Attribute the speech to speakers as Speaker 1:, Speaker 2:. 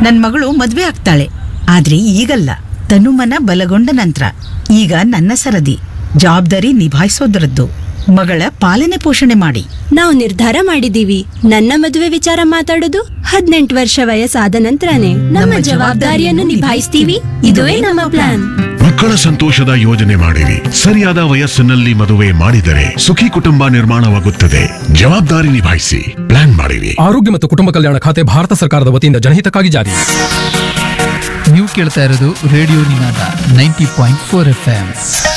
Speaker 1: ನನ್ ಮಗಳು ಮದ್ವೆ ಆಗ್ತಾಳೆ ಆದ್ರೆ ಈಗಲ್ಲ ತನುಮನ ಬಲಗೊಂಡ ನಂತರ ಈಗ ನನ್ನ ಸರದಿ ಜವಾಬ್ದಾರಿ ನಿಭಾಯಿಸೋದ್ರದ್ದು ಮಗಳ ಪಾಲನೆ ಪೋಷಣೆ ಮಾಡಿ
Speaker 2: ನಾವು ನಿರ್ಧಾರ ಮಾಡಿದೀವಿ ನನ್ನ ಮದುವೆ ವಿಚಾರ ಮಾತಾಡೋದು ಹದಿನೆಂಟು ವರ್ಷ ವಯಸ್ಸಾದ ನಂತರನೇ ನಮ್ಮ ಜವಾಬ್ದಾರಿಯನ್ನು ನಿಭಾಯಿಸ್ತೀವಿ ಇದುವೇ ನಮ್ಮ ಪ್ಲಾನ್
Speaker 3: ಮಕ್ಕಳ ಸಂತೋಷದ ಯೋಜನೆ ಮಾಡಿರಿ ಸರಿಯಾದ ವಯಸ್ಸಿನಲ್ಲಿ ಮದುವೆ ಮಾಡಿದರೆ ಸುಖಿ ಕುಟುಂಬ ನಿರ್ಮಾಣವಾಗುತ್ತದೆ ಜವಾಬ್ದಾರಿ ನಿಭಾಯಿಸಿ ಪ್ಲಾನ್ ಮಾಡಿರಿ
Speaker 4: ಆರೋಗ್ಯ ಮತ್ತು ಕುಟುಂಬ ಕಲ್ಯಾಣ ಖಾತೆ ಭಾರತ ಸರ್ಕಾರದ ವತಿಯಿಂದ ಜನಹಿತಕ್ಕಾಗಿ ಜಾರಿ
Speaker 5: ನೀವು ಕೇಳ್ತಾ ಇರೋದು radio Ninada ninety point four F M